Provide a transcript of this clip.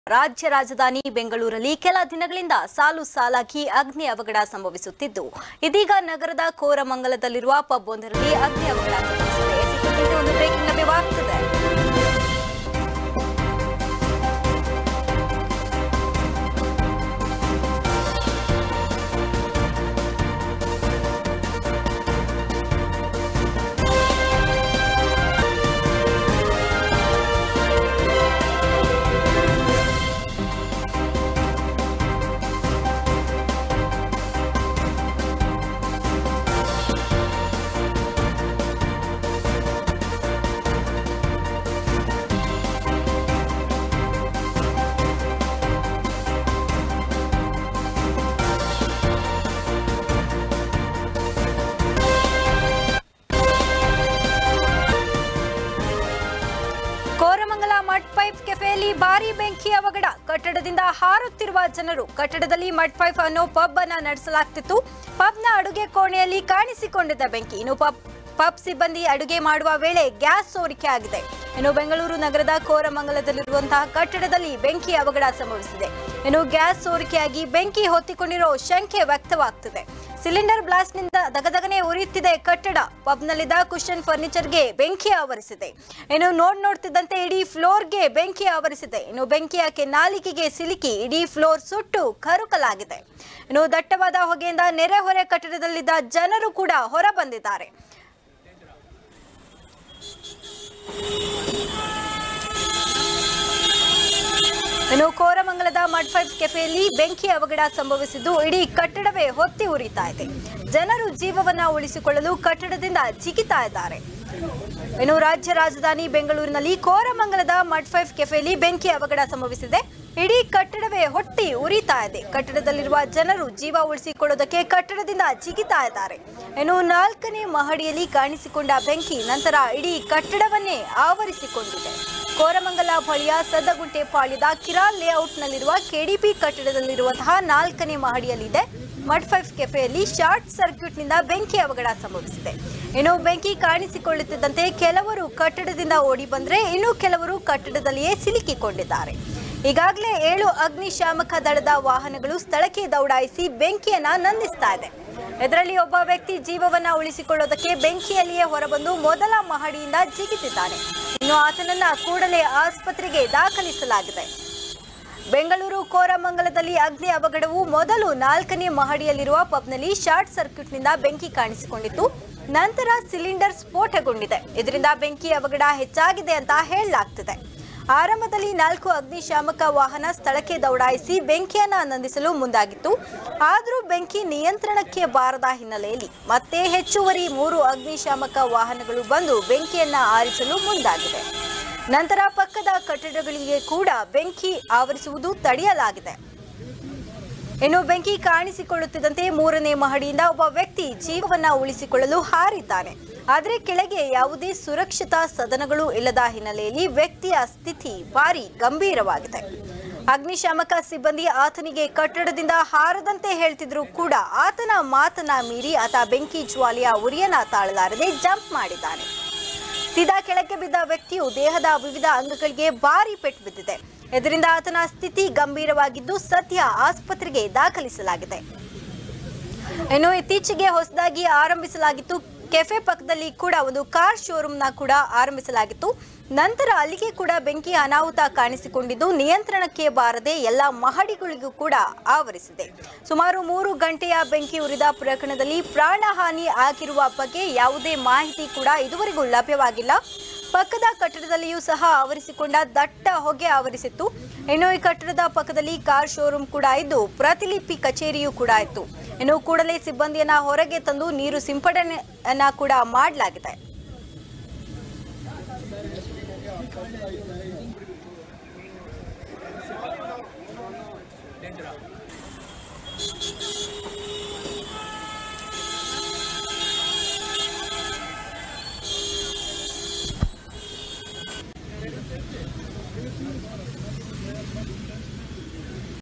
ರಾಜ್ಯ ರಾಜಧಾನಿ ಬೆಂಗಳೂರಲ್ಲಿ ಕೆಲ ದಿನಗಳಿಂದ ಸಾಲು ಸಾಲಾಗಿ ಅಗ್ನಿ ಅವಘಡ ಸಂಭವಿಸುತ್ತಿದ್ದು ಇದೀಗ ನಗರದ ಕೋರಮಂಗಲದಲ್ಲಿರುವ ಪಬ್ ಒಂದರಲ್ಲಿ ಅಗ್ನಿ ಅವಘಡ ಸಂಭವಿಸಿದೆ ಈ ಕುರಿತಂತೆ ಒಂದು ಬ್ರೇಕಿಂಗ್ ಲಭ್ಯವಾಗ್ತದೆ ಕೋರಮಂಗಲ ಮಡ್ ಪೈಪ್ ಕೆಫೆಯಲ್ಲಿ ಭಾರಿ ಬೆಂಕಿ ಅವಘಡ ಕಟ್ಟಡದಿಂದ ಹಾರುತ್ತಿರುವ ಜನರು ಕಟ್ಟಡದಲ್ಲಿ ಮಡ್ ಪೈಪ್ ಅನ್ನೋ ಪಬ್ ಅನ್ನ ನಡೆಸಲಾಗ್ತಿತ್ತು ಪಬ್ನ ಅಡುಗೆ ಕೋಣೆಯಲ್ಲಿ ಕಾಣಿಸಿಕೊಂಡಿದ್ದ ಬೆಂಕಿ ಇನ್ನು ಪಬ್ ಪಬ್ ಸಿಬ್ಬಂದಿ ಅಡುಗೆ ಮಾಡುವ ವೇಳೆ ಗ್ಯಾಸ್ ಸೋರಿಕೆ ಆಗಿದೆ ಇನ್ನು ಬೆಂಗಳೂರು ನಗರದ ಕೋರಮಂಗಲದಲ್ಲಿರುವಂತಹ ಕಟ್ಟಡದಲ್ಲಿ ಬೆಂಕಿ ಅವಘಡ ಸಂಭವಿಸಿದೆ ಇನ್ನು ಗ್ಯಾಸ್ ಸೋರಿಕೆಯಾಗಿ ಬೆಂಕಿ ಹೊತ್ತಿಕೊಂಡಿರೋ ಶಂಕೆ ವ್ಯಕ್ತವಾಗ್ತಿದೆ ಸಿಲಿಂಡರ್ ಬ್ಲಾಸ್ಟ್ನಿಂದ ದಗದಗನೆ ಉರಿಯುತ್ತಿದೆ ಕಟ್ಟಡ ಪಬ್ನಲ್ಲಿದ್ದ ಕುಶನ್ ಫರ್ನಿಚರ್ಗೆ ಬೆಂಕಿ ಆವರಿಸಿದೆ ಇನ್ನು ನೋಡ್ ನೋಡ್ತಿದ್ದಂತೆ ಇಡೀ ಫ್ಲೋರ್ಗೆ ಬೆಂಕಿ ಆವರಿಸಿದೆ ಇನ್ನು ಬೆಂಕಿಯ ಕೆನ್ನಾಲಿಗೆಗೆ ಸಿಲುಕಿ ಇಡೀ ಫ್ಲೋರ್ ಸುಟ್ಟು ಕರುಕಲಾಗಿದೆ ಇನ್ನು ದಟ್ಟವಾದ ಹೊಗೆಯಿಂದ ನೆರೆಹೊರೆ ಕಟ್ಟಡದಲ್ಲಿದ್ದ ಜನರು ಕೂಡ ಹೊರ ಬಂದಿದ್ದಾರೆ ಇನ್ನು ಕೋರಮಂಗಲದ ಮಡ್ ಫೈವ್ ಕೆಫೆಯಲ್ಲಿ ಬೆಂಕಿ ಅವಘಡ ಸಂಭವಿಸಿದ್ದು ಇಡೀ ಕಟ್ಟಡವೇ ಹೊತ್ತಿ ಉರಿತಾ ಇದೆ ಜನರು ಜೀವವನ್ನ ಉಳಿಸಿಕೊಳ್ಳಲು ಕಟ್ಟಡದಿಂದ ಜಿಗಿತಾ ಇದ್ದಾರೆ ಇನ್ನು ರಾಜ್ಯ ರಾಜಧಾನಿ ಬೆಂಗಳೂರಿನಲ್ಲಿ ಕೋರಮಂಗಲದ ಮಡ್ ಫೈವ್ ಕೆಫೆಯಲ್ಲಿ ಬೆಂಕಿ ಅವಘಡ ಸಂಭವಿಸಿದೆ ಇಡೀ ಕಟ್ಟಡವೇ ಹೊಟ್ಟಿ ಉರಿತಾ ಇದೆ ಕಟ್ಟಡದಲ್ಲಿರುವ ಜನರು ಜೀವ ಉಳಿಸಿಕೊಳ್ಳೋದಕ್ಕೆ ಕಟ್ಟಡದಿಂದ ಜಿಗಿತಾ ಇದ್ದಾರೆ ಇನ್ನು ನಾಲ್ಕನೇ ಮಹಡಿಯಲ್ಲಿ ಕಾಣಿಸಿಕೊಂಡ ಬೆಂಕಿ ನಂತರ ಇಡೀ ಕಟ್ಟಡವನ್ನೇ ಆವರಿಸಿಕೊಂಡಿದೆ ಕೋರಮಂಗಲ ಬಳಿಯ ಸದ್ದಗುಂಟೆ ಪಾಳ್ಯದ ಕಿರಾಲ್ ಲೇಔಟ್ನಲ್ಲಿರುವ ಕೆಡಿಪಿ ಕಟ್ಟಡದಲ್ಲಿರುವಂತಹ ನಾಲ್ಕನೇ ಮಹಡಿಯಲ್ಲಿದೆ ಮಡ್ ಫೈವ್ ಕೆಫೆಯಲ್ಲಿ ಶಾರ್ಟ್ ಸರ್ಕ್ಯೂಟ್ನಿಂದ ಬೆಂಕಿ ಅವಘಡ ಸಂಭವಿಸಿದೆ ಇನ್ನು ಬೆಂಕಿ ಕಾಣಿಸಿಕೊಳ್ಳುತ್ತಿದ್ದಂತೆ ಕೆಲವರು ಕಟ್ಟಡದಿಂದ ಓಡಿ ಬಂದ್ರೆ ಇನ್ನು ಕೆಲವರು ಕಟ್ಟಡದಲ್ಲಿಯೇ ಸಿಲುಕಿಕೊಂಡಿದ್ದಾರೆ ಈಗಾಗಲೇ ಏಳು ಅಗ್ನಿಶಾಮಕ ದಳದ ವಾಹನಗಳು ಸ್ಥಳಕ್ಕೆ ದೌಡಾಯಿಸಿ ಬೆಂಕಿಯನ್ನ ನಂದಿಸ್ತಾ ಇದೆ ಇದರಲ್ಲಿ ಒಬ್ಬ ವ್ಯಕ್ತಿ ಜೀವವನ್ನ ಉಳಿಸಿಕೊಳ್ಳೋದಕ್ಕೆ ಬೆಂಕಿಯಲ್ಲಿಯೇ ಹೊರಬಂದು ಮೊದಲ ಮಹಡಿಯಿಂದ ಜಿಗಿತಿದ್ದಾನೆ ಇನ್ನು ಆತನನ್ನ ಕೂಡಲೇ ಆಸ್ಪತ್ರೆಗೆ ದಾಖಲಿಸಲಾಗಿದೆ ಬೆಂಗಳೂರು ಕೋರಮಂಗಲದಲ್ಲಿ ಅಗ್ನಿ ಅವಘಡವು ಮೊದಲು ನಾಲ್ಕನೇ ಮಹಡಿಯಲ್ಲಿರುವ ಪಬ್ನಲ್ಲಿ ಶಾರ್ಟ್ ಸರ್ಕ್ಯೂಟ್ನಿಂದ ಬೆಂಕಿ ಕಾಣಿಸಿಕೊಂಡಿತ್ತು ನಂತರ ಸಿಲಿಂಡರ್ ಸ್ಫೋಟಗೊಂಡಿದೆ ಇದರಿಂದ ಬೆಂಕಿ ಅವಘಡ ಹೆಚ್ಚಾಗಿದೆ ಅಂತ ಹೇಳಲಾಗ್ತಿದೆ ಆರಂಭದಲ್ಲಿ ನಾಲ್ಕು ಅಗ್ನಿಶಾಮಕ ವಾಹನ ಸ್ಥಳಕ್ಕೆ ದೌಡಾಯಿಸಿ ಬೆಂಕಿಯನ್ನ ನಂದಿಸಲು ಮುಂದಾಗಿತ್ತು ಆದರೂ ಬೆಂಕಿ ನಿಯಂತ್ರಣಕ್ಕೆ ಬಾರದ ಹಿನ್ನೆಲೆಯಲ್ಲಿ ಮತ್ತೆ ಹೆಚ್ಚುವರಿ ಮೂರು ಅಗ್ನಿಶಾಮಕ ವಾಹನಗಳು ಬಂದು ಬೆಂಕಿಯನ್ನ ಆರಿಸಲು ಮುಂದಾಗಿದೆ ನಂತರ ಪಕ್ಕದ ಕಟ್ಟಡಗಳಿಗೆ ಕೂಡ ಬೆಂಕಿ ಆವರಿಸುವುದು ತಡೆಯಲಾಗಿದೆ ಇನ್ನು ಬೆಂಕಿ ಕಾಣಿಸಿಕೊಳ್ಳುತ್ತಿದ್ದಂತೆ ಮೂರನೇ ಮಹಡಿಯಿಂದ ಒಬ್ಬ ವ್ಯಕ್ತಿ ಜೀವವನ್ನ ಉಳಿಸಿಕೊಳ್ಳಲು ಹಾರಿದ್ದಾನೆ ಆದರೆ ಕೆಳಗೆ ಯಾವುದೇ ಸುರಕ್ಷತಾ ಸದನಗಳು ಇಲ್ಲದ ಹಿನ್ನೆಲೆಯಲ್ಲಿ ವ್ಯಕ್ತಿಯ ಸ್ಥಿತಿ ಭಾರಿ ಗಂಭೀರವಾಗಿದೆ ಅಗ್ನಿಶಾಮಕ ಸಿಬ್ಬಂದಿ ಆತನಿಗೆ ಕಟ್ಟಡದಿಂದ ಹಾರದಂತೆ ಹೇಳ್ತಿದ್ರು ಕೂಡ ಆತನ ಮಾತನ್ನ ಮೀರಿ ಆತ ಬೆಂಕಿ ಜ್ವಾಲೆಯ ಉರಿಯನ್ನ ತಾಳಲಾರದೆ ಜಂಪ್ ಮಾಡಿದ್ದಾನೆ ಸೀದಾ ಕೆಳಕ್ಕೆ ಬಿದ್ದ ವ್ಯಕ್ತಿಯು ದೇಹದ ವಿವಿಧ ಅಂಗಗಳಿಗೆ ಭಾರಿ ಪೆಟ್ಟು ಬಿದ್ದಿದೆ ಇದರಿಂದ ಆತನ ಸ್ಥಿತಿ ಗಂಭೀರವಾಗಿದ್ದು ಸದ್ಯ ಆಸ್ಪತ್ರೆಗೆ ದಾಖಲಿಸಲಾಗಿದೆ ಇನ್ನು ಇತ್ತೀಚೆಗೆ ಹೊಸದಾಗಿ ಆರಂಭಿಸಲಾಗಿತ್ತು ಕೆಫೆ ಪಕ್ಕದಲ್ಲಿ ಕೂಡ ಒಂದು ಕಾರ್ ಶೋರೂಮ್ನ ಕೂಡ ಆರಂಭಿಸಲಾಗಿತ್ತು ನಂತರ ಅಲ್ಲಿಗೆ ಕೂಡ ಬೆಂಕಿ ಅನಾಹುತ ಕಾಣಿಸಿಕೊಂಡಿದ್ದು ನಿಯಂತ್ರಣಕ್ಕೆ ಬಾರದೆ ಎಲ್ಲ ಮಹಡಿಗಳಿಗೂ ಕೂಡ ಆವರಿಸಿದೆ ಸುಮಾರು ಮೂರು ಗಂಟೆಯ ಬೆಂಕಿ ಉರಿದ ಪ್ರಕರಣದಲ್ಲಿ ಪ್ರಾಣಹಾನಿ ಆಗಿರುವ ಬಗ್ಗೆ ಯಾವುದೇ ಮಾಹಿತಿ ಕೂಡ ಇದುವರೆಗೂ ಲಭ್ಯವಾಗಿಲ್ಲ ಪಕ್ಕದ ಕಟ್ಟಡದಲ್ಲಿಯೂ ಸಹ ಆವರಿಸಿಕೊಂಡ ದಟ್ಟ ಹೊಗೆ ಆವರಿಸಿತ್ತು ಇನ್ನು ಈ ಕಟ್ಟಡದ ಪಕ್ಕದಲ್ಲಿ ಕಾರ್ ಶೋರೂಮ್ ಕೂಡ ಇದ್ದು ಪ್ರತಿಲಿಪಿ ಕಚೇರಿಯೂ ಕೂಡ ಇತ್ತು ಇನ್ನು ಕೂಡಲೇ ಸಿಬ್ಬಂದಿಯನ್ನ ಹೊರಗೆ ತಂದು ನೀರು ಸಿಂಪಡಣೆಯನ್ನ ಕೂಡ ಮಾಡಲಾಗಿದೆ ಡೇಂಜರಾ